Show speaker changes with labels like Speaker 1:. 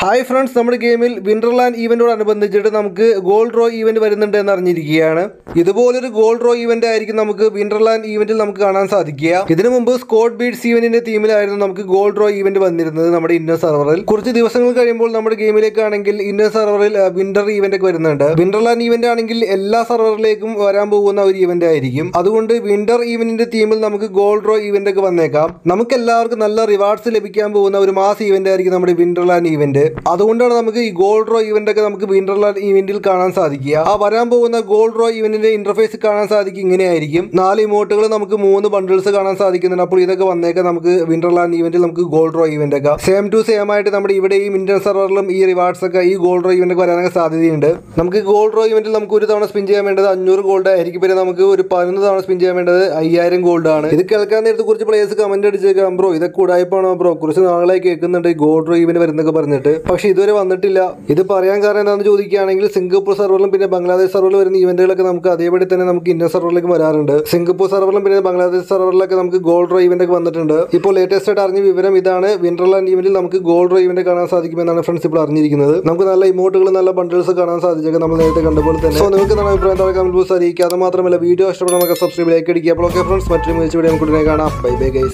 Speaker 1: hi friends നമ്മുടെ ഗെയിമിൽ Winterland ഈവെന്റോടനുബന്ധിച്ചിട്ട് നമുക്ക് ഗോൾഡ് ഡ്രോ ഈവന്റ് വരുന്നുണ്ട് എന്ന് അറിഞ്ഞിരിക്കുകയാണ് ഇതുപോലൊരു ഗോൾഡ് ഡ്രോ ഈവന്റ് ആയിരിക്കും നമുക്ക് വിന്റർലാൻഡ് ഈവന്റിൽ നമുക്ക് കാണാൻ സാധിക്കുക ഇതിനു മുമ്പ് സ്കോട്ട് ബീഡ്സ് ഈവന്റിന്റെ ടീമിലായിരുന്നു നമുക്ക് ഗോൾഡ് ഡ്രോ ഈവന്റ് വന്നിരുന്നത് നമ്മുടെ ഇന്ത്യൻ സെർവറിൽ കുറച്ച് ദിവസങ്ങൾ കഴിയുമ്പോൾ നമ്മുടെ ഗെയിമിലേക്കാണെങ്കിൽ ഇന്ത്യൻ സെർവറിൽ വിന്റർ ഈവന്റ് ഒക്കെ വരുന്നുണ്ട് വിന്റർലാൻഡ് ഈവന്റ് ആണെങ്കിൽ എല്ലാ സെർവറിലേക്കും വരാൻ പോകുന്ന ഒരു ഈവന്റ് ആയിരിക്കും അതുകൊണ്ട് വിന്റർ ഈവന്റിന്റെ ടീമിൽ നമുക്ക് ഗോൾഡ് ഡ്രോ ഈവന്റ് ഒക്കെ വന്നേക്കാം നമുക്ക് എല്ലാവർക്കും നല്ല റിവാർഡ്സ് ലഭിക്കാൻ പോകുന്ന ഒരു മാസ് ഈവന്റ് ആയിരിക്കും നമ്മുടെ വിന്റർലാൻഡ് ഈവന്റ് അതുകൊണ്ടാണ് നമുക്ക് ഈ ഗോൾഡ് റോ ഇവന്റ് ഒക്കെ നമുക്ക് വിന്റർലാൻഡ് ഇവന്റിൽ കാണാൻ സാധിക്കുക ആ വരാൻ പോകുന്ന ഗോൾഡ് റോ ഇവന്റിന്റെ ഇന്റർഫേസ് കാണാൻ സാധിക്കും ഇങ്ങനെയായിരിക്കും നാല് ഇമോട്ടുകൾ നമുക്ക് മൂന്ന് ബണ്ടിൽസ് കാണാൻ സാധിക്കുന്നുണ്ട് അപ്പോൾ ഇതൊക്കെ വന്നേക്കാം നമുക്ക് വിന്റർലാൻഡ് ഇവന്റിൽ നമുക്ക് ഗോൾഡ് റോ ഇവന്റ് ഒക്കെ സെയിം ടു സെയിം ആയിട്ട് നമ്മുടെ ഇവിടെയും ഇന്ത്യൻ സെർവറിലും ഈ റിവാർഡ്സ് ഒക്കെ ഈ ഗോൾഡ് റോ ഇവന്റ് ഒക്കെ വരാനൊക്കെ സാധ്യതയുണ്ട് നമുക്ക് ഗോൾഡ് റോ ഇവന്റിൽ നമുക്ക് ഒരു തവണ സ്പിൻ ചെയ്യാൻ വേണ്ടത് അഞ്ഞൂറ് ഗോൾഡ് ആയിരിക്കും പിന്നെ നമുക്ക് ഒരു പതിനൊന്ന് തവണ സ്പിൻ ചെയ്യാൻ വേണ്ടത് അയ്യായിരം ഗോൾഡ് ആണ് ഇത് കേൾക്കാൻ നേരത്ത് കുറച്ച് പ്ലേയേഴ്സ് കമന്റ് അടിച്ചേക്കാം ബ്രോ ഇതൊക്കെ ഉടായ്പാണോ ബ്രോ കുറച്ച് നാളായി കേൾക്കുന്നുണ്ട് ഈ ഗോൾഡ് റോ ഇവന്റ് വരുന്നൊക്കെ പറഞ്ഞിട്ട് പക്ഷേ ഇതുവരെ വന്നിട്ടില്ല ഇത് പറയാൻ കാരണം എന്താണെന്ന് ചോദിക്കുകയാണെങ്കിൽ സിംഗപ്പൂർ സെർവറിലും പിന്നെ ബംഗ്ലാദേശ് സെർവറിൽ വരുന്ന ഇവന്റുകളൊക്കെ നമുക്ക് അതേപടി തന്നെ നമുക്ക് ഇന്ത്യൻ സെർവറിലേക്ക് വരാറുണ്ട് സിംഗപ്പൂർ സെർവറിലും പിന്നെ ബംഗ്ലാദേശ് സെർവറിലൊക്കെ നമുക്ക് ഗോൾഡ് റോ ഇവന്റ് ഒക്കെ വന്നിട്ടുണ്ട് ഇപ്പോൾ ലേറ്റസ്റ്റ് ആയിട്ട് അറിഞ്ഞ വിവരം ഇതാണ് വിന്റർലാൻഡ് ഇവന്റിൽ നമുക്ക് ഗോൾഡ് റോ ഇവന്റ് കാണാൻ സാധിക്കുമെന്നാണ് ഫ്രണ്ട്സ് ഇപ്പോൾ അറിഞ്ഞിരിക്കുന്നത് നമുക്ക് നല്ല ഇമോട്ടുകൾ നല്ല ബണ്ടിൽസ് കാണാൻ സാധിച്ചേക്കാം നമ്മൾ നേരത്തെ കണ്ടപോലെ തന്നെ സോ നിങ്ങൾക്ക് നല്ല അഭിപ്രായം താഴെ കമന്റ് ബോക്സ് അറിയിക്കുക അത് മാത്രമല്ല വീഡിയോ ഇഷ്ടപ്പെടാൻ നമുക്ക് സബ്സ്ക്രൈബ് ലൈക്ക് അടിക്കുക അപ്പോൾ ഓക്കെ ഫ്രണ്ട്സ് മറ്റൊരു മികച്ച വീഡിയോ നമുക്ക് ഉടനെ കാണാം ബൈ ബൈ ഗൈസ്